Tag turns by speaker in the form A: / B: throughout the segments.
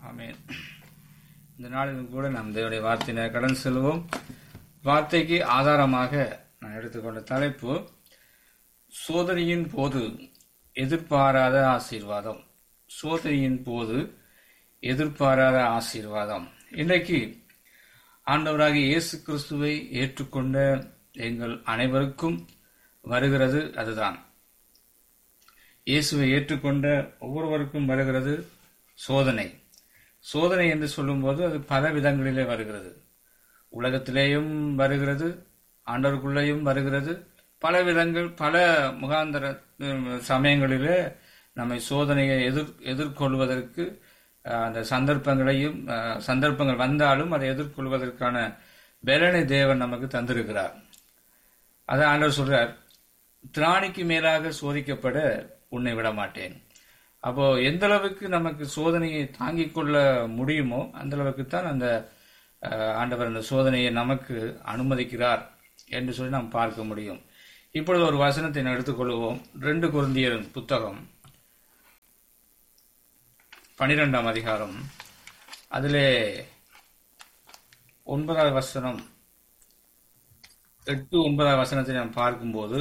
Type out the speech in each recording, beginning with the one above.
A: ஆமென் இந்த நாளிலும் கூட நாம் தேவனுடைய வார்த்தையினை கடன் செல்வோம் வார்த்தைக்கு ஆதாரமாக நான் எடுத்துக்கொண்ட தலைப்பு சோதனையின் போது எதிர்பாராத ஆசீர்வாதம் சோதனையின் போது எதிர்பாராத ஆசீர்வாதம் இன்றைக்கு ஆண்டவராகிய இயேசு கிறிஸ்துவை ஏற்றுக்கொண்ட எங்கள் அனைவருக்கும் வருகிறது அதுதான் இயேசுவை ஏற்றுக்கொண்ட ஒவ்வொருவருக்கும் வருகிறது சோதனை சோதனை என்று சொல்லும்போது அது பல விதங்களிலே வருகிறது உலகத்திலேயும் வருகிறது ஆண்டவருக்குள்ளேயும் வருகிறது பல விதங்கள் பல முகாந்தர உம், சமயங்களிலே நம்மை சோதனையை எதிர் எதிர்கொள்வதற்கு அஹ், அந்த சந்தர்ப்பங்களையும் அஹ், சந்தர்ப்பங்கள் வந்தாலும் அதை எதிர்கொள்வதற்கான பலனை தேவன் நமக்கு தந்திருக்கிறார் அதை ஆண்டவர் சொல்றார் திராணிக்கு மேலாக சோதிக்கப்பட உன்னை விட மாட்டேன் அப்போ எந்த அளவுக்கு நமக்கு சோதனையை தாங்கிக் கொள்ள முடியுமோ அந்த அளவுக்கு தான் அந்த அஹ், ஆண்டவர் அந்த சோதனையை நமக்கு அனுமதிக்கிறார் என்று சொல்லி நாம் பார்க்க முடியும் இப்பொழுது ஒரு வசனத்தை நான் எடுத்துக்கொள்வோம் ரெண்டு குருந்தியர் புத்தகம் பனிரெண்டாம் அதிகாரம் அதிலே ஒன்பதாவது வசனம் எட்டு ஒன்பதாவது வசனத்தை நாம் பார்க்கும்போது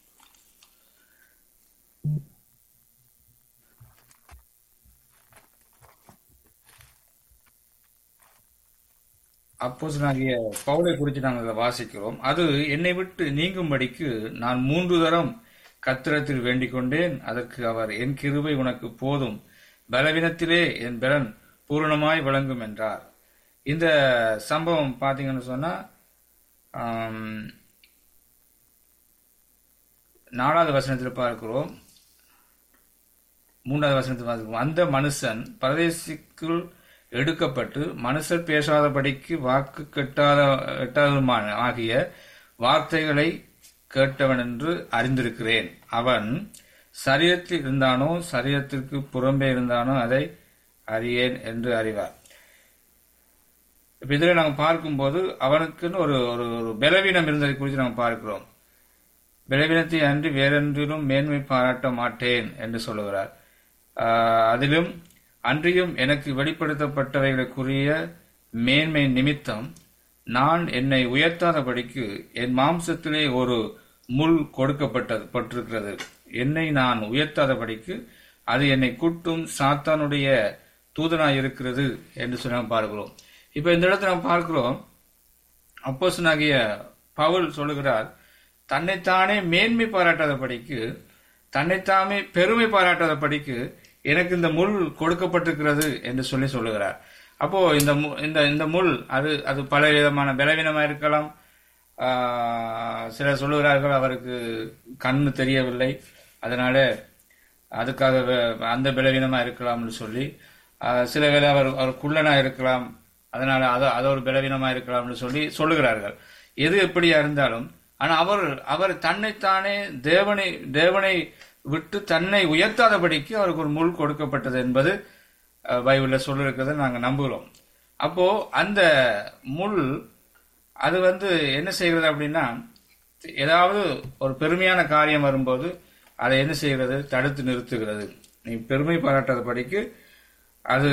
A: அப்போஸ்தலனாகிய பவுலை குறித்து நாங்கள் அதை வாசிக்கிறோம் அது என்னை விட்டு நீங்கும்படிக்கு நான் மூன்று தரம் கத்திரத்தில் வேண்டிக் கொண்டேன் அதற்கு அவர் என் கிருபை உனக்கு போதும் பலவீனத்திலே என் பலன் பூரணமாய் விளங்கும் என்றார் இந்த சம்பவம் பார்த்தீங்கன்னு சொன்னா ஆம், நாலாவது வசனத்தில் பார்க்கிறோம் மூன்றாவது வசனத்தில் பார்க்கிறோம் அந்த மனுஷன் பரதேசிக்குள் எடுக்கப்பட்டு மனுஷர் பேசாதபடிக்கு வாக்கு கெட்டாத எட்டாததுமான ஆகிய வார்த்தைகளை கேட்டவன் என்று அறிந்திருக்கிறேன் அவன் சரீரத்தில் இருந்தானோ சரீரத்திற்கு புறம்பே இருந்தானோ அதை அறியேன் என்று அறிவார் இப்ப இதுல நாங்கள் பார்க்கும்போது அவனுக்குன்னு ஒரு ஒரு ஒரு பலவீனம் இருந்ததை குறித்து நாங்கள் பார்க்கிறோம் பலவீனத்தை அன்றி வேறென்றிலும் மேன்மை பாராட்ட மாட்டேன் என்று சொல்லுகிறார் ஆஹ் அதிலும் அன்றியும் எனக்கு வெளிப்படுத்தப்பட்டவைகளுக்குரிய மேன்மை நிமித்தம் நான் என்னை உயர்த்தாதபடிக்கு என் மாம்சத்திலே ஒரு முள் கொடுக்கப்பட்டது பட்டிருக்கிறது என்னை நான் உயர்த்தாதபடிக்கு அது என்னை குட்டும் சாத்தானுடைய தூதனாய் இருக்கிறது என்று சொல்லி நாம் பார்க்கிறோம் இப்ப இந்த இடத்துல நாம் பார்க்கிறோம் அப்போசனாகிய பவுல் சொல்லுகிறார் தன்னைத்தானே மேன்மை பாராட்டாதபடிக்கு தன்னைத்தாமே பெருமை பாராட்டாதபடிக்கு எனக்கு இந்த முள் கொடுக்கப்பட்டிருக்கிறது என்று சொல்லி சொல்லுகிறார் அப்போ இந்த மு- இந்த இந்த முள் அது அது பல விதமான பலவீனமா இருக்கலாம் ஆஹ், சிலர் சொல்லுகிறார்கள் அவருக்கு கண்ணு தெரியவில்லை அதனால அதுக்காக வே- அந்த பலவீனமா இருக்கலாம்னு சொல்லி ஆஹ், சில வேளை அவர் அவர் குள்ளனா இருக்கலாம் அதனால அது அது ஒரு பலவீனமா இருக்கலாம்னு சொல்லி சொல்லுகிறார்கள் எது எப்படியா இருந்தாலும் ஆனா அவர் அவர் தன்னைத்தானே தேவனை தேவனை விட்டு தன்னை உயர்த்தாதபடிக்கு அவருக்கு ஒரு முள் கொடுக்கப்பட்டது என்பது அஹ், பைபிள்ல சொல்லிருக்கிறத நாங்க நம்புகிறோம் அப்போ அந்த முள் அது வந்து என்ன செய்கிறது அப்படின்னா ஏதாவது ஒரு பெருமையான காரியம் வரும்போது அதை என்ன செய்கிறது தடுத்து நிறுத்துகிறது நீ பெருமை பாராட்டாதபடிக்கு அது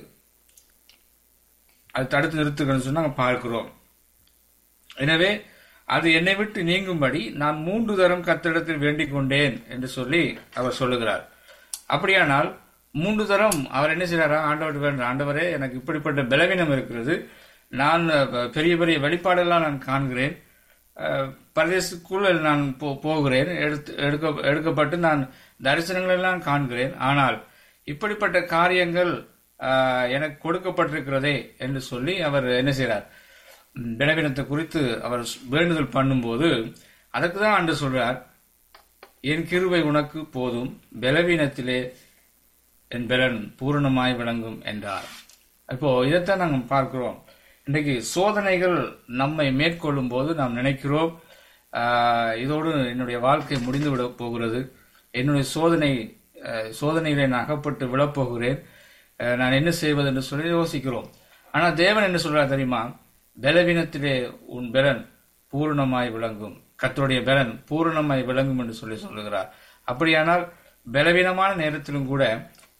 A: அது தடுத்து நிறுத்துகிறதுன்னு சொல்லி நாங்கள் பார்க்கிறோம் எனவே அது என்னை விட்டு நீங்கும்படி நான் மூன்று தரம் கத்திடத்தில் வேண்டிக் கொண்டேன் என்று சொல்லி அவர் சொல்லுகிறார் அப்படியானால் மூன்று தரம் அவர் என்ன செய்றாரா ஆண்டவர் வேண்ட ஆண்டவரே எனக்கு இப்படிப்பட்ட பலவீனம் இருக்கிறது நான் அஹ், பெரிய பெரிய வெளிப்பாடெல்லாம் நான் காண்கிறேன் அஹ், பரதேசத்துக்குள்ள நான் போ- போகிறேன் எடுத்து எடுக்க எடுக்கப்பட்டு நான் தரிசனங்கள் எல்லாம் காண்கிறேன் ஆனால் இப்படிப்பட்ட காரியங்கள் அஹ், எனக்கு கொடுக்கப்பட்டிருக்கிறதே என்று சொல்லி அவர் என்ன செய்றார் ம், பலவீனத்தை குறித்து அவர் வேண்டுதல் பண்ணும்போது அதுக்கு தான் ஆண்டு சொல்றார் என் கிருபை உனக்கு போதும் பலவீனத்திலே என் பலன் பூரணமாய் விளங்கும் என்றார் இப்போ இதைத்தான் நாங்கள் பார்க்கிறோம் இன்றைக்கு சோதனைகள் நம்மை மேற்கொள்ளும் போது நாம் நினைக்கிறோம் ஆஹ், இதோடு என்னுடைய வாழ்க்கை முடிந்து விட போகிறது என்னுடைய சோதனை ஆஹ், சோதனையிலே நான் அகப்பட்டு விழப்போகிறேன் ஆஹ், நான் என்ன செய்வது என்று சொல்லி யோசிக்கிறோம் ஆனா தேவன் என்ன சொல்றார் தெரியுமா பலவீனத்திலே உன் பலன் பூரணமாய் விளங்கும் கர்த்தருடைய பலன் பூரணமாய் விளங்கும் என்று சொல்லி சொல்லுகிறார் அப்படியானால் பலவீனமான நேரத்திலும் கூட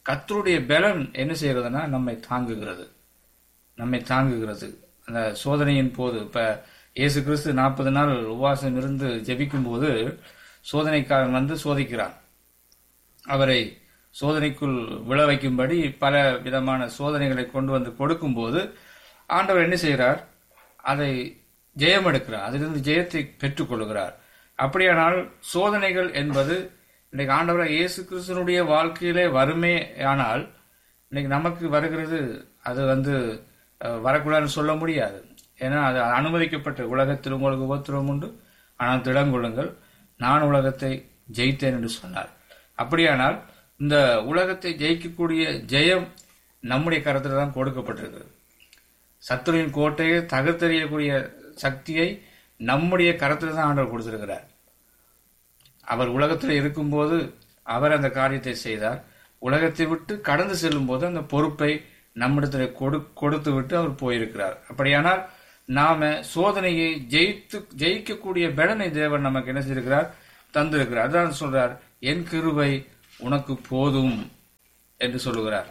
A: கத்தருடைய பலன் என்ன செய்யறதுன்னா நம்மை தாங்குகிறது நம்மை தாங்குகிறது அந்த சோதனையின் போது இப்ப இயேசு கிறிஸ்து நாற்பது நாள் உபவாசம் இருந்து ஜெபிக்கும் போது சோதனைக்காரன் வந்து சோதிக்கிறான் அவரை சோதனைக்குள் விழ வைக்கும்படி பல விதமான சோதனைகளை கொண்டு வந்து கொடுக்கும்போது ஆண்டவர் என்ன செய்கிறார் அதை ஜெயம் எடுக்கிறார் அதிலிருந்து ஜெயத்தை பெற்றுக்கொள்கிறார் அப்படியானால் சோதனைகள் என்பது இன்னைக்கு ஆண்டவர் இயேசு கிறிஸ்தனுடைய வாழ்க்கையிலே வருமே ஆனால் இன்னைக்கு நமக்கு வருகிறது அது வந்து அஹ், வரக்கூடாதுன்னு சொல்ல முடியாது ஏன்னா அது அனுமதிக்கப்பட்ட உலகத்தில் உங்களுக்கு உபத்திரவம் உண்டு ஆனால் திடங்கொள்ளுங்கள் நான் உலகத்தை ஜெயித்தேன் என்று சொன்னார் அப்படியானால் இந்த உலகத்தை ஜெயிக்கக்கூடிய ஜெயம் நம்முடைய கருத்தில் தான் கொடுக்கப்பட்டிருக்கிறது சத்துருவின் கோட்டையை தகர்த்தெறியக்கூடிய சக்தியை நம்முடைய கரத்தில் தான் ஆண்டவர் கொடுத்திருக்கிறார் அவர் உலகத்தில் இருக்கும்போது அவர் அந்த காரியத்தை செய்தார் உலகத்தை விட்டு கடந்து செல்லும் போது அந்த பொறுப்பை நம்மிடத்தில் கொடு கொடுத்து விட்டு அவர் போயிருக்கிறார் அப்படியானால் நாம சோதனையை ஜெயித்து ஜெயிக்கக்கூடிய பலனை தேவன் நமக்கு என்ன செய்திருக்கிறார் தந்திருக்கிறார் அதான் சொல்றார் என் கிருபை உனக்கு போதும் என்று சொல்லுகிறார்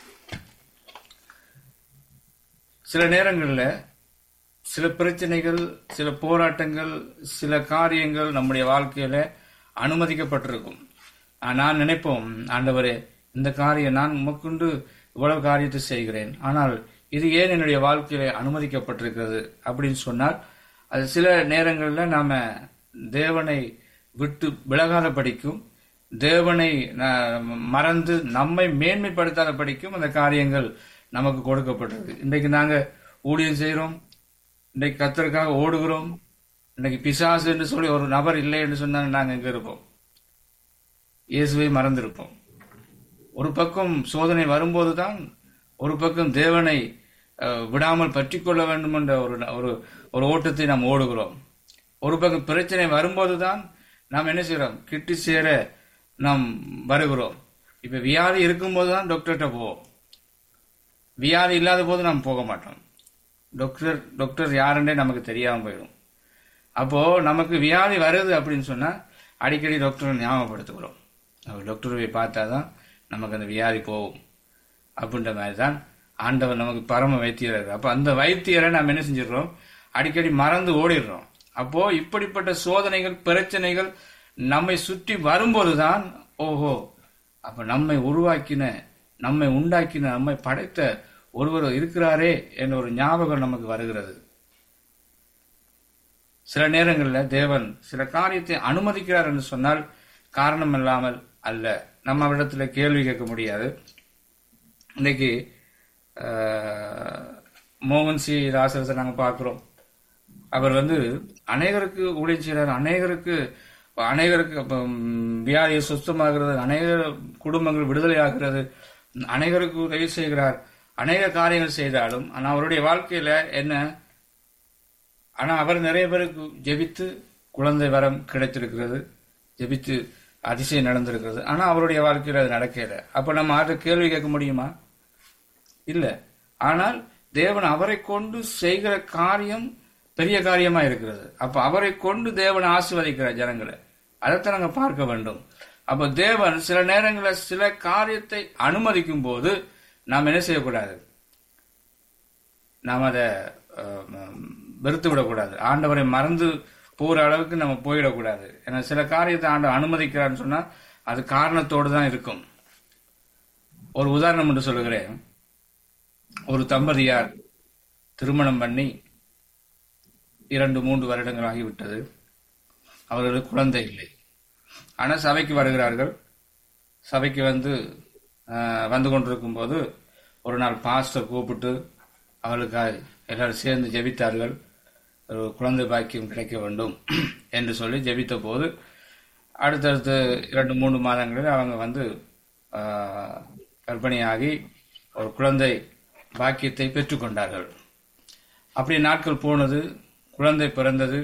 A: சில நேரங்களில் சில பிரச்சனைகள் சில போராட்டங்கள் சில காரியங்கள் நம்முடைய வாழ்க்கையில அனுமதிக்கப்பட்டிருக்கும் ஆ, நான் நினைப்போம் ஆண்டவரே இந்த காரியம் நான் உமக்குண்டு இவ்வளவு காரியத்தை செய்கிறேன் ஆனால் இது ஏன் என்னுடைய வாழ்க்கையில அனுமதிக்கப்பட்டிருக்கிறது அப்படின்னு சொன்னால் அது சில நேரங்களில் நாம தேவனை விட்டு விலகாத படிக்கும் தேவனை ந- மறந்து நம்மை மேன்மைப்படுத்தாத படிக்கும் அந்த காரியங்கள் நமக்கு கொடுக்கப்பட்டிருக்கு இன்றைக்கு நாங்க ஊழியம் செய்கிறோம் இன்றைக்கு கத்தருக்காக ஓடுகிறோம் இன்னைக்கு பிசாசு என்று சொல்லி ஒரு நபர் இல்லை என்று சொன்னாங்க நாங்க எங்க இருப்போம் இயேசுவை மறந்திருப்போம் ஒரு பக்கம் சோதனை வரும்போதுதான் ஒரு பக்கம் தேவனை அஹ், விடாமல் பற்றி கொள்ள வேண்டும் என்ற ஒரு ஒரு ஒரு ஓட்டத்தை நாம் ஓடுகிறோம் ஒரு பக்கம் பிரச்சனை வரும்போதுதான் நாம் என்ன செய்றோம் கிட்டி சேர நாம் வருகிறோம் இப்ப வியாதி இருக்கும்போது தான் டாக்டர்கிட்ட போவோம் வியாதி இல்லாத போது நாம் போக மாட்டோம் டாக்டர் டாக்டர் யாருன்னே நமக்கு தெரியாம போயிடும் அப்போ நமக்கு வியாதி வருது அப்படின்னு சொன்னா அடிக்கடி டாக்டரை ஞாபகப்படுத்துகிறோம் அவர் டாக்டர் போய் பார்த்தாதான் நமக்கு அந்த வியாதி போகும் அப்படின்ற மாதிரி தான் ஆண்டவர் நமக்கு பரம வைத்தியர் இருக்கு. அப்ப அந்த வைத்தியரை நாம் என்ன செஞ்சிடறோம் அடிக்கடி மறந்து ஓடிடுறோம் அப்போ இப்படிப்பட்ட சோதனைகள் பிரச்சனைகள் நம்மை சுற்றி வரும்போதுதான் ஓஹோ அப்ப நம்மை உருவாக்கின நம்மை உண்டாக்கின நம்மை படைத்த ஒருவர் இருக்கிறாரே என்ற ஒரு ஞாபகம் நமக்கு வருகிறது சில நேரங்களில் தேவன் சில காரியத்தை அனுமதிக்கிறார் என்று சொன்னால் காரணம் இல்லாமல் அல்ல நம்ம அவரிடத்துல கேள்வி கேட்க முடியாது இன்னைக்கு ஆஹ், மோகன் சி ராசரத்தை நாங்கள் பார்க்குறோம் அவர் வந்து அநேகருக்கு ஊழியம் செய்கிறார் அநேகருக்கு அநேகருக்கு அப்ப, ம், வியாதியை சுத்தமாகிறது அநேக குடும்பங்கள் விடுதலை ஆகிறது அநேகருக்கு உதவி செய்கிறார் அநேக காரியங்கள் செய்தாலும் ஆனால் அவருடைய வாழ்க்கையில என்ன ஆனா அவர் நிறைய பேருக்கு ஜெபித்து குழந்தை வரம் கிடைத்திருக்கிறது ஜெபித்து அதிசயம் நடந்திருக்கிறது ஆனா அவருடைய வாழ்க்கையில அது நடக்கல அப்ப நம்ம அதை கேள்வி கேட்க முடியுமா இல்ல ஆனால் தேவன் அவரை கொண்டு செய்கிற காரியம் பெரிய காரியமா இருக்கிறது அப்ப அவரை கொண்டு தேவன் ஆசீர்வதிக்கிற ஜனங்களை அதைத்தான் நாங்க பார்க்க வேண்டும் அப்ப தேவன் சில நேரங்களில் சில காரியத்தை அனுமதிக்கும் போது நாம் என்ன செய்யக்கூடாது நாம் அதை வெறுத்து விடக்கூடாது ஆண்டவரை மறந்து போகிற அளவுக்கு நம்ம போயிடக்கூடாது ஏன்னா சில காரியத்தை ஆண்டு அனுமதிக்கிறான்னு சொன்னா அது காரணத்தோடு தான் இருக்கும் ஒரு உதாரணம் என்று சொல்லுகிறேன் ஒரு தம்பதியார் திருமணம் பண்ணி இரண்டு மூன்று வருடங்கள் ஆகிவிட்டது அவர்களுக்கு குழந்தை இல்லை ஆனால் சபைக்கு வருகிறார்கள் சபைக்கு வந்து ஆஹ், வந்து கொண்டிருக்கும் போது ஒரு நாள் பாஸ்டர் கூப்பிட்டு அவளுக்காக எல்லாரும் சேர்ந்து ஜெபித்தார்கள் ஒரு குழந்தை பாக்கியம் கிடைக்க வேண்டும் என்று சொல்லி ஜெபித்த போது அடுத்தடுத்து இரண்டு மூன்று மாதங்களில் அவங்க வந்து ஆஹ், கர்ப்பிணியாகி ஒரு குழந்தை பாக்கியத்தை பெற்றுக்கொண்டார்கள் அப்படி நாட்கள் போனது குழந்தை பிறந்தது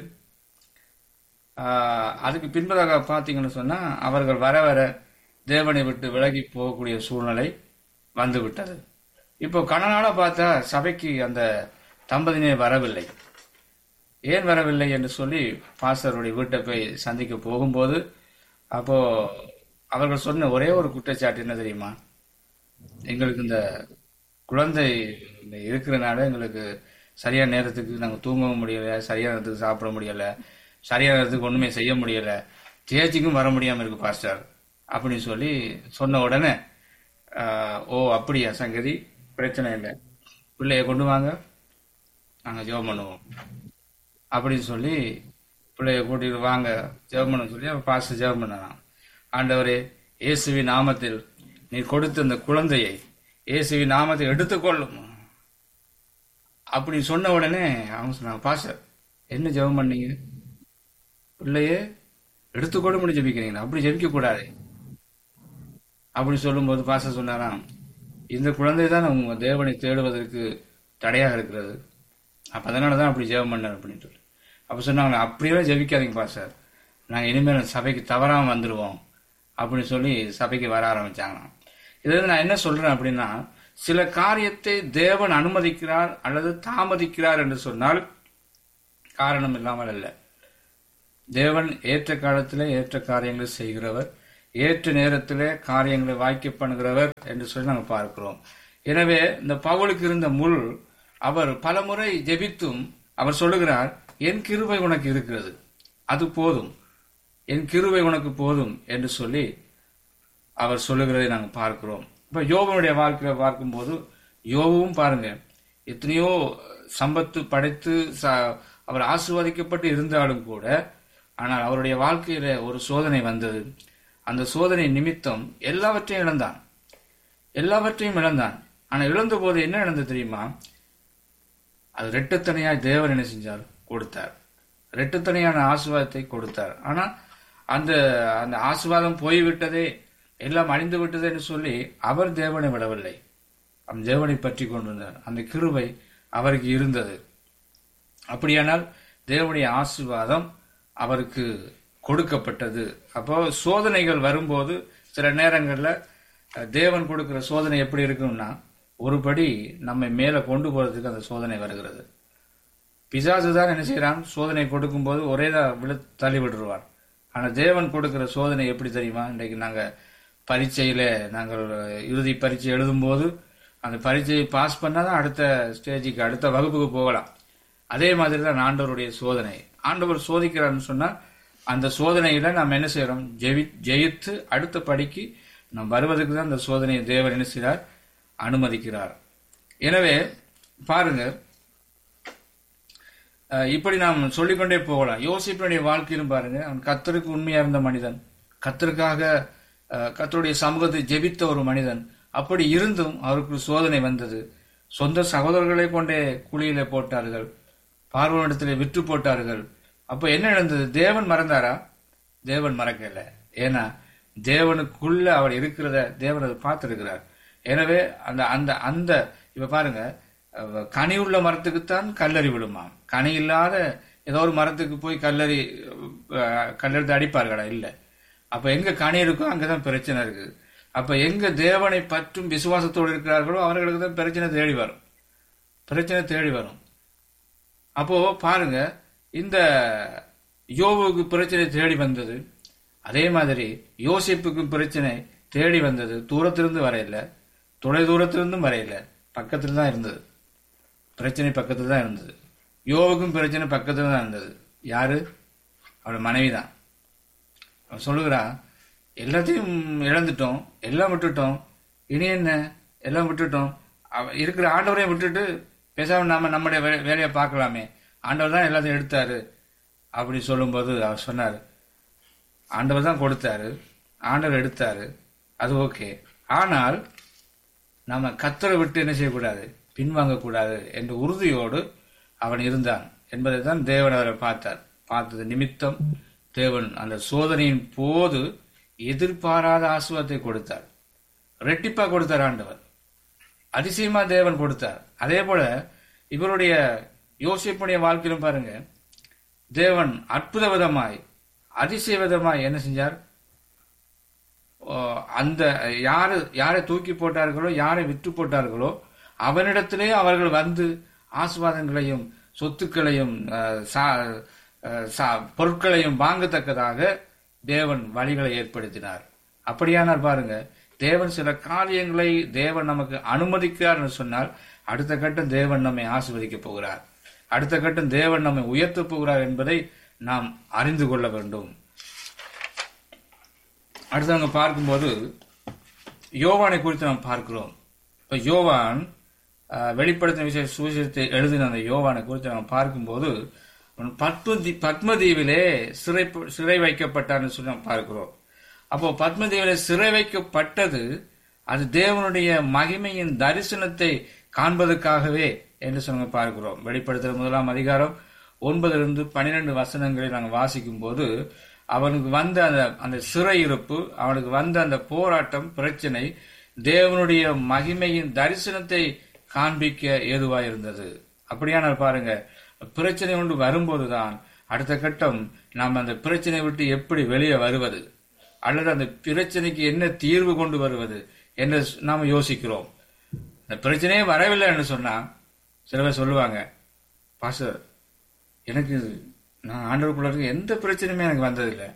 A: ஆஹ், அதுக்கு பின்பதாக பார்த்தீங்கன்னு சொன்னா அவர்கள் வர வர தேவனை விட்டு விலகி போகக்கூடிய சூழ்நிலை வந்து விட்டது இப்போ கணநாள பார்த்தா சபைக்கு அந்த தம்பதியினர் வரவில்லை ஏன் வரவில்லை என்று சொல்லி பாஸ்டருடைய வீட்டை போய் சந்திக்க போகும்போது அப்போ அவர்கள் சொன்ன ஒரே ஒரு குற்றச்சாட்டு என்ன தெரியுமா எங்களுக்கு இந்த குழந்தை இருக்கிறனால எங்களுக்கு சரியான நேரத்துக்கு நாங்க தூங்கவும் முடியல சரியான நேரத்துக்கு சாப்பிட முடியல சரியான நேரத்துக்கு ஒண்ணுமே செய்ய முடியல சேர்ச்சிக்கும் வர முடியாம இருக்கு பாஸ்டர் அப்படின்னு சொல்லி சொன்ன உடனே ஆஹ், ஓ அப்படியா சங்கதி பிரச்சனை இல்லை பிள்ளைய கொண்டு வாங்க நாங்க ஜெபம் பண்ணுவோம் அப்படின்னு சொல்லி பிள்ளைய கூட்டிட்டு வாங்க ஜெபம் பண்ண சொல்லி அவன் பாஸ்டர் ஜெபம் பண்ணலாம் ஆண்டவரே இயேசுவின் நாமத்தில் நீ கொடுத்த இந்த குழந்தையை இயேசுவின் நாமத்தை எடுத்துக்கொள்ளும் அப்படி சொன்ன உடனே அவங்க சொன்னாங்க பாஸ்டர் என்ன ஜெபம் பண்ணீங்க பிள்ளையே எடுத்துக்கொள்ள முடியும் ஜெபிக்கிறீங்களா அப்படி ஜெபிக்க கூடாது அப்படி சொல்லும்போது பாஸ்டர் சொன்னாராம் இந்த குழந்தை தான் உங்க தேவனை தேடுவதற்கு தடையாக இருக்கிறது அப்ப அதனால தான் அப்படி ஜெபம் பண்ணார் அப்படின்னு சொல்லி அப்ப சொன்னாங்க அப்படியே ஜெபிக்காதீங்க பாஸ்டர் நாங்க இனிமேல் சபைக்கு தவறாம வந்துருவோம் அப்படின்னு சொல்லி சபைக்கு வர ஆரம்பிச்சாங்களாம் இதுல இருந்து நான் என்ன சொல்றேன் அப்படின்னா சில காரியத்தை தேவன் அனுமதிக்கிறார் அல்லது தாமதிக்கிறார் என்று சொன்னால் காரணம் இல்லாமல் அல்ல தேவன் ஏற்ற காலத்திலே ஏற்ற காரியங்களை செய்கிறவர் ஏற்ற நேரத்திலே காரியங்களை வாய்க்க பண்ணுகிறவர் என்று சொல்லி நாங்கள் பார்க்கிறோம் எனவே இந்த பவுலுக்கு இருந்த முள் அவர் பலமுறை ஜெபித்தும் அவர் சொல்லுகிறார் என் கிருபை உனக்கு இருக்கிறது அது போதும் என் கிருபை உனக்கு போதும் என்று சொல்லி அவர் சொல்லுகிறதை நாங்கள் பார்க்கிறோம் இப்ப யோபனுடைய வாழ்க்கையில பார்க்கும்போது யோபுவும் பாருங்க எத்தனையோ சம்பத்து படைத்து ச- அவர் ஆசீர்வதிக்கப்பட்டு இருந்தாலும் கூட ஆனால் அவருடைய வாழ்க்கையில ஒரு சோதனை வந்தது அந்த சோதனை நிமித்தம் எல்லாவற்றையும் இழந்தான் எல்லாவற்றையும் இழந்தான் ஆனா இழந்த போது என்ன இழந்தது தெரியுமா அது ரெட்டத்தனையாய் தேவன் என்ன செஞ்சார் கொடுத்தார் ரெட்டத்தனையான ஆசீர்வாதத்தை கொடுத்தார் ஆனா அந்த அந்த ஆசீர்வாதம் போய்விட்டதே எல்லாம் அழிந்து விட்டது என்று சொல்லி அவர் தேவனை விடவில்லை அந்த தேவனை பற்றி கொண்டிருந்தார் அந்த கிருபை அவருக்கு இருந்தது அப்படியானால் தேவனுடைய ஆசீர்வாதம் அவருக்கு கொடுக்கப்பட்டது அப்போ சோதனைகள் வரும்போது சில நேரங்கள்ல அஹ், தேவன் கொடுக்கிற சோதனை எப்படி இருக்கும்னா ஒருபடி நம்மை மேல கொண்டு போறதுக்கு அந்த சோதனை வருகிறது பிசாசு தான் என்ன செய்யறான் சோதனை கொடுக்கும்போது ஒரே விழு தள்ளி விட்டுருவான் ஆனா தேவன் கொடுக்கிற சோதனை எப்படி தெரியுமா இன்றைக்கு நாங்க பரீட்சையில நாங்கள் இறுதி பரீட்சை எழுதும்போது அந்த பரீட்சையை பாஸ் பண்ணாதான் அடுத்த ஸ்டேஜுக்கு அடுத்த வகுப்புக்கு போகலாம் அதே மாதிரி தான் ஆண்டவருடைய சோதனை ஆண்டவர் சோதிக்கிறார்னு சொன்னா அந்த சோதனையில நாம் என்ன செய்யறோம் ஜெயி ஜெயித்து அடுத்த படிக்கு நாம் வருவதற்கு தான் அந்த சோதனையை தேவன் என்ன செய்கிறார் அனுமதிக்கிறார் எனவே பாருங்க அஹ் இப்படி நாம் சொல்லிக்கொண்டே போகலாம் யோசிப்பினுடைய வாழ்க்கையிலும் பாருங்க அவன் கத்தருக்கு உண்மையா இருந்த மனிதன் கத்தருக்காக அஹ், கர்த்தருடைய சமூகத்தை ஜெபித்த ஒரு மனிதன் அப்படி இருந்தும் அவருக்கு சோதனை வந்தது சொந்த சகோதரர்களை கொண்டே குழியில போட்டார்கள் பார்வனிடத்திலே விற்று போட்டார்கள் அப்ப என்ன நடந்தது தேவன் மறந்தாரா தேவன் மறக்கல ஏன்னா தேவனுக்குள்ள அவர் இருக்கிறத தேவன் அதை பார்த்திருக்கிறார் எனவே அந்த அந்த அந்த இப்ப பாருங்க அஹ், கனி உள்ள மரத்துக்குத்தான் கல்லறி விழுமாம் கனி இல்லாத ஏதோ ஒரு மரத்துக்கு போய் கல்லறி அஹ், கல்லெடுத்து அடிப்பார்களா இல்ல அப்ப எங்க கனி இருக்கோ அங்கதான் பிரச்சனை இருக்கு அப்ப எங்க தேவனை பற்றும் விசுவாசத்தோடு இருக்கிறார்களோ அவர்களுக்கு தான் பிரச்சனை தேடி வரும் பிரச்சனை தேடி வரும் அப்போ பாருங்க இந்த யோபுக்கு பிரச்சனை தேடி வந்தது அதே மாதிரி யோசிப்புக்கு பிரச்சனை தேடி வந்தது தூரத்திலிருந்து வரையில தொலை தூரத்திலிருந்தும் வரையில பக்கத்துல தான் இருந்தது பிரச்சனை பக்கத்துல தான் இருந்தது யோவுக்கும் பிரச்சனை பக்கத்துல தான் இருந்தது யாரு அவளோட மனைவி தான் அவன் சொல்லுகிறான் எல்லாத்தையும் இழந்துட்டோம் எல்லாம் விட்டுட்டோம் இனி என்ன எல்லாம் விட்டுட்டோம் அவ- இருக்கிற ஆண்டவரையும் விட்டுட்டு பேசாம நாம நம்முடைய வே- வேலையை பார்க்கலாமே ஆண்டவர் தான் எல்லாத்தையும் எடுத்தாரு அப்படி சொல்லும்போது அவர் சொன்னார் ஆண்டவர் தான் கொடுத்தாரு ஆண்டவர் எடுத்தாரு அது ஓகே ஆனால் நாம கத்தரை விட்டு என்ன செய்யக்கூடாது பின்வாங்க கூடாது என்ற உறுதியோடு அவன் இருந்தான் என்பதை தான் தேவன் அவரை பார்த்தார் பார்த்தது நிமித்தம் தேவன் அந்த சோதனையின் போது எதிர்பாராத ஆசுவத்தை கொடுத்தார் ரெட்டிப்பா கொடுத்தார் ஆண்டவர் அதிசயமா தேவன் கொடுத்தார் அதே போல இவருடைய யோசிப்புடைய வாழ்க்கையிலும் பாருங்க தேவன் அற்புத விதமாய் அதிசய விதமாய் என்ன செஞ்சார் ஓ, அந்த யாரு யாரை தூக்கி போட்டார்களோ யாரை விற்று போட்டார்களோ அவனிடத்திலே அவர்கள் வந்து ஆசிர்வாதங்களையும் சொத்துக்களையும் அஹ், சா- அஹ், சா- பொருட்களையும் வாங்கத்தக்கதாக தேவன் வழிகளை ஏற்படுத்தினார் அப்படியானால் பாருங்க தேவன் சில காரியங்களை தேவன் நமக்கு அனுமதிக்கிறார் என்று சொன்னால் அடுத்த கட்டம் தேவன் நம்மை ஆசீர்வதிக்க போகிறார் அடுத்த கட்டம் தேவன் நம்மை உயர்த்தப் போகிறார் என்பதை நாம் அறிந்து கொள்ள வேண்டும் அடுத்து அங்க பார்க்கும்போது யோவானை குறித்து நாம் பார்க்கிறோம் இப்ப யோவான் அஹ், வெளிப்படுத்தின விஷய சுவிசேஷத்தை எழுதின அந்த யோவானை குறித்து நாம் பார்க்கும்போது அவன் பத்மதி பத்மதீவிலே சிறை சிறை வைக்கப்பட்டான்னு சொல்லி நாம் பார்க்கிறோம் அப்போ பத்மதீவிலே சிறை வைக்கப்பட்டது அது தேவனுடைய மகிமையின் தரிசனத்தை காண்பதற்காகவே என்று சொல்லி பார்க்கிறோம் வெளிப்படுத்துகிற முதலாம் அதிகாரம் ஒன்பதிலிருந்து பன்னிரண்டு வசனங்களை நாங்கள் வாசிக்கும் போது அவனுக்கு வந்த அந்த அந்த சிறையிருப்பு அவனுக்கு வந்த அந்த போராட்டம் பிரச்சனை தேவனுடைய மகிமையின் தரிசனத்தை காண்பிக்க ஏதுவாக இருந்தது அப்படியானால் பாருங்க பிரச்சனை ஒன்று வரும்போதுதான் அடுத்த கட்டம் நாம் அந்த பிரச்சனை விட்டு எப்படி வெளியே வருவது அல்லது அந்த பிரச்சனைக்கு என்ன தீர்வு கொண்டு வருவது என்று நாம் யோசிக்கிறோம் அந்த பிரச்சனையே வரவில்லை என்று சொன்னா சில பேர் சொல்லுவாங்க பாஸ்டர் எனக்கு நான் ஆண்டவருக்குள்ள இருக்க எந்த பிரச்சனையுமே எனக்கு வந்ததில்லை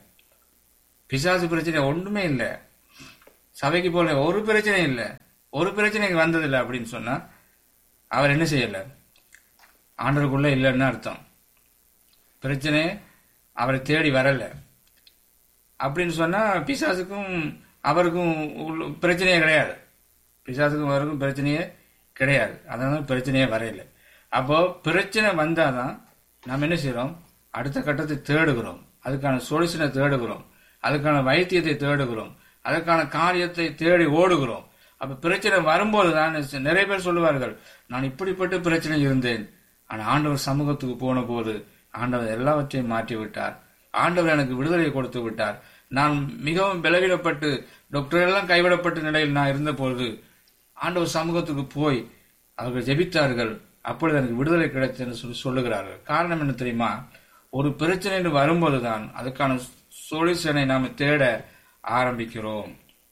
A: பிசாசு பிரச்சனை ஒன்றுமே இல்லை சபைக்கு போல ஒரு பிரச்சனையும் இல்லை ஒரு பிரச்சனை எனக்கு வந்ததில்லை அப்படின்னு சொன்னா அவர் என்ன செய்யல ஆண்டவருக்குள்ள இல்லைன்னு அர்த்தம் பிரச்சனை அவரை தேடி வரல அப்படின்னு சொன்னா பிசாசுக்கும் அவருக்கும் உள்ள- பிரச்சனையே கிடையாது பிசாசுக்கும் அவருக்கும் பிரச்சனையே கிடையாது அதனால பிரச்சனையே வரையில அப்போ பிரச்சனை வந்தாதான் நாம் என்ன செய்றோம் அடுத்த கட்டத்தை தேடுகிறோம் அதுக்கான சொல்யூஷனை தேடுகிறோம் அதுக்கான வைத்தியத்தை தேடுகிறோம் அதற்கான காரியத்தை தேடி ஓடுகிறோம் அப்ப பிரச்சனை வரும்போது தான் நிறைய பேர் சொல்லுவார்கள் நான் இப்படிப்பட்ட பிரச்சனை இருந்தேன் ஆனா ஆண்டவர் சமூகத்துக்கு போன போது ஆண்டவர் எல்லாவற்றையும் மாற்றி விட்டார் ஆண்டவர் எனக்கு விடுதலை கொடுத்து விட்டார் நான் மிகவும் பலவீனப்பட்டு டாக்டர் எல்லாம் கைவிடப்பட்ட நிலையில் நான் இருந்த பொழுது ஆண்டவர் சமூகத்துக்கு போய் அவர்கள் ஜெபித்தார்கள் அப்பொழுது எனக்கு விடுதலை கிடைத்ததுன்னு சொல்லி சொல்லுகிறார்கள் காரணம் என்ன தெரியுமா ஒரு பிரச்சனை என்று வரும்போதுதான் அதுக்கான சொல்யூஷனை நாம தேட ஆரம்பிக்கிறோம்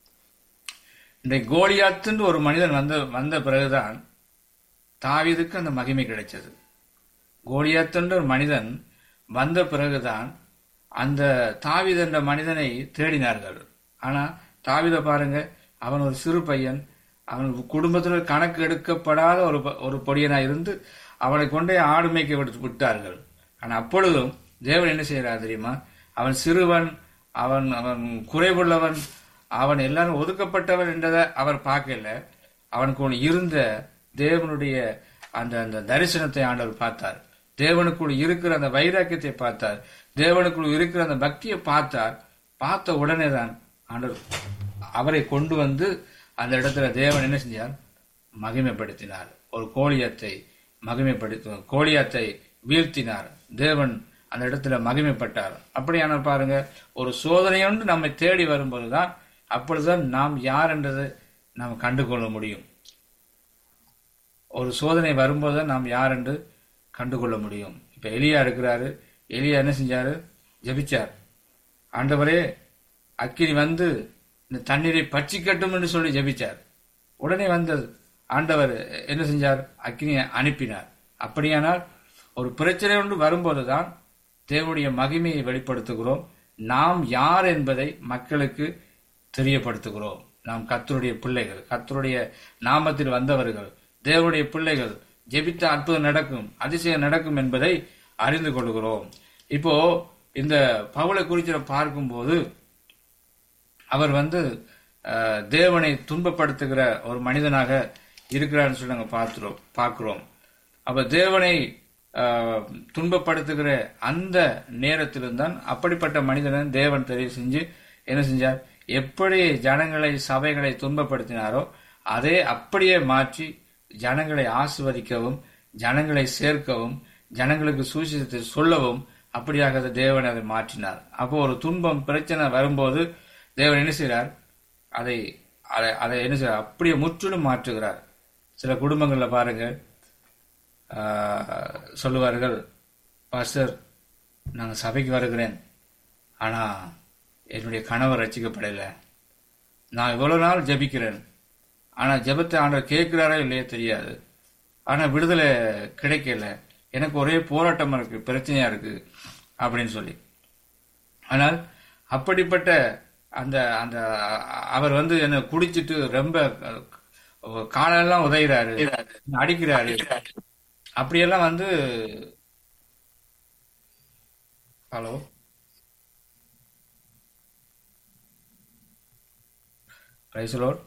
A: இன்றைக்கு கோலியாத்துன்னு ஒரு மனிதன் வந்த வந்த பிறகுதான் தாவீதுக்கு அந்த மகிமை கிடைச்சது கோலியாத்துன்ற ஒரு மனிதன் வந்த பிறகுதான் அந்த தாவீது என்ற மனிதனை தேடினார்கள் ஆனா தாவீதை பாருங்க அவன் ஒரு சிறு பையன் அவன் குடும்பத்தில் கணக்கு எடுக்கப்படாத ஒரு ப- ஒரு பொடியனா இருந்து அவனை கொண்டே ஆடு மேய்க்க விட்டு விட்டார்கள் ஆனா அப்பொழுதும் தேவன் என்ன செய்யறார் தெரியுமா அவன் சிறுவன் அவன் அவன் குறைவுள்ளவன் அவன் எல்லாரும் ஒதுக்கப்பட்டவன் என்றதை அவர் பார்க்கல அவனுக்கு ஒன்று இருந்த தேவனுடைய அந்த அந்த தரிசனத்தை ஆண்டவர் பார்த்தார் தேவனுக்குள் இருக்கிற அந்த வைராக்கியத்தை பார்த்தார் தேவனுக்குள் இருக்கிற அந்த பக்தியை பார்த்தார் பார்த்த உடனே தான் ஆண்டவர் அவரை கொண்டு வந்து அந்த இடத்துல தேவன் என்ன செஞ்சார் மகிமைப்படுத்தினார் ஒரு கோழியத்தை மகிமைப்படுத்த கோழியத்தை வீழ்த்தினார் தேவன் அந்த இடத்துல மகிமைப்பட்டார் அப்படியான பாருங்க ஒரு சோதனையொன்று நம்மை தேடி வரும்போதுதான் அப்பொழுதுதான் நாம் யார் என்றதை நாம் கண்டுகொள்ள முடியும் ஒரு சோதனை வரும்போது நாம் யார் என்று கண்டுகொள்ள முடியும் இப்ப எலியா இருக்கிறாரு எலியா என்ன செஞ்சாரு ஜெபிச்சார் ஆண்டவரே அக்கினி வந்து இந்த தண்ணீரை பட்சிக்கட்டும் என்று சொல்லி ஜெபிச்சார் உடனே வந்தது ஆண்டவர் என்ன செஞ்சார் அக்கினியை அனுப்பினார் அப்படியானால் ஒரு பிரச்சனை ஒன்று வரும்போதுதான் தேவனுடைய மகிமையை வெளிப்படுத்துகிறோம் நாம் யார் என்பதை மக்களுக்கு தெரியப்படுத்துகிறோம் நாம் கர்த்தருடைய பிள்ளைகள் கர்த்தருடைய நாமத்தில் வந்தவர்கள் தேவனுடைய பிள்ளைகள் ஜெபித்த அற்புதம் நடக்கும் அதிசயம் நடக்கும் என்பதை அறிந்து கொள்கிறோம் இப்போ இந்த பவுலை குறித்து நாம் பார்க்கும்போது அவர் வந்து அஹ், தேவனை துன்பப்படுத்துகிற ஒரு மனிதனாக இருக்கிறார்னு சொல்லி நாங்கள் பார்க்கிறோம் பார்க்கிறோம் அப்ப தேவனை அஹ், துன்பப்படுத்துகிற அந்த நேரத்தில்தான் அப்படிப்பட்ட மனிதனை தேவன் தெரிவு செஞ்சு என்ன செஞ்சார் எப்படி ஜனங்களை சபைகளை துன்பப்படுத்தினாரோ அதே அப்படியே மாற்றி ஜனங்களை ஆசிர்வதிக்கவும் ஜனங்களை சேர்க்கவும் ஜனங்களுக்கு சூசியத்தை சொல்லவும் அப்படியாக அதை தேவன் அதை மாற்றினார் அப்போ ஒரு துன்பம் பிரச்சனை வரும்போது தேவன் என்ன செய்கிறார் அதை அதை அதை என்ன செய்றார் அப்படியே முற்றிலும் மாற்றுகிறார் சில குடும்பங்கள்ல பாருங்க ஆஹ், சொல்லுவார்கள் பாஸ்டர் நாங்கள் சபைக்கு வருகிறேன் ஆனா என்னுடைய கணவர் ரசிக்கப்படல நான் இவ்வளவு நாள் ஜெபிக்கிறேன் ஆனா ஜெபத்தை ஆண்டவர் கேட்கிறாரா இல்லையோ தெரியாது ஆனா விடுதலை கிடைக்கல எனக்கு ஒரே போராட்டமா இருக்கு பிரச்சனையா இருக்கு அப்படின்னு சொல்லி ஆனால் அப்படிப்பட்ட அந்த அந்த அவர் வந்து என்ன குடிச்சிட்டு ரொம்ப அஹ், காலெல்லாம் உதைகிறாரு அடிக்கிறாரு அப்படியெல்லாம் வந்து ஹலோ ரைசலோட்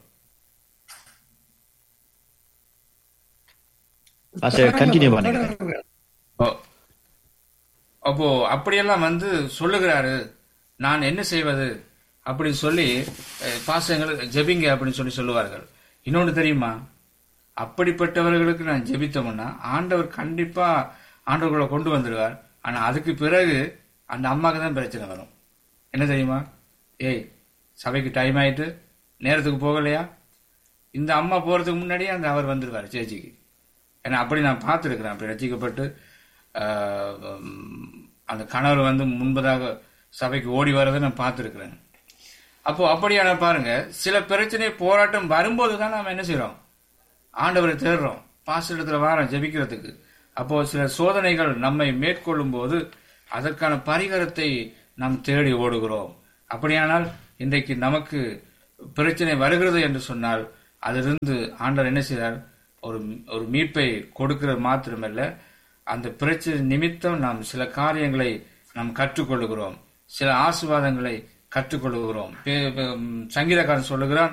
B: பாஸ்டர் கண்டினியூ பண்ணுங்க
A: ஓ. அப்போ அப்படியெல்லாம் வந்து சொல்லுகிறாரு நான் என்ன செய்வது அப்படின்னு சொல்லி அஹ், பாசங்கள் ஜெபிங்க அப்படின்னு சொல்லி சொல்லுவார்கள் இன்னொன்று தெரியுமா அப்படிப்பட்டவர்களுக்கு நான் ஜெபித்தோம்னா ஆண்டவர் கண்டிப்பா ஆண்டவர்களை கொண்டு வந்துடுவார் ஆனா அதுக்கு பிறகு அந்த அம்மாக்கு தான் பிரச்சனை வரும் என்ன தெரியுமா ஏய் சபைக்கு டைம் ஆயிட்டு நேரத்துக்கு போகலையா இந்த அம்மா போறதுக்கு முன்னாடியே அந்த அவர் வந்துடுவார் சேச்சிக்கு ஏன்னா அப்படி நான் பார்த்துருக்கிறேன் அப்படி ரசிக்கப்பட்டு ஆஹ், உம், அந்த கணவர் வந்து முன்பதாக சபைக்கு ஓடி வரதை நான் பார்த்துருக்கிறேன் அப்போ அப்படியான பாருங்க சில பிரச்சனை போராட்டம் வரும்போது தான் நாம என்ன செய்றோம் ஆண்டவரை தேடுறோம் பாஸ்டர் இடத்துல வாரம் ஜெபிக்கிறதுக்கு அப்போ சில சோதனைகள் நம்மை மேற்கொள்ளும் போது அதற்கான பரிகாரத்தை நாம் தேடி ஓடுகிறோம் அப்படியானால் இன்றைக்கு நமக்கு பிரச்சனை வருகிறது என்று சொன்னால் அதிலிருந்து ஆண்டவர் என்ன செய்தார் ஒரு ஒரு மீட்பை கொடுக்கிறது மாத்திரமல்ல அந்த பிரச்சனை நிமித்தம் நாம் சில காரியங்களை நாம் கற்றுக்கொள்ளுகிறோம் சில ஆசீர்வாதங்களை கற்றுக்கொள்ளுகிறோம் பே- பே- சங்கீதக்காரன் சொல்லுகிறான்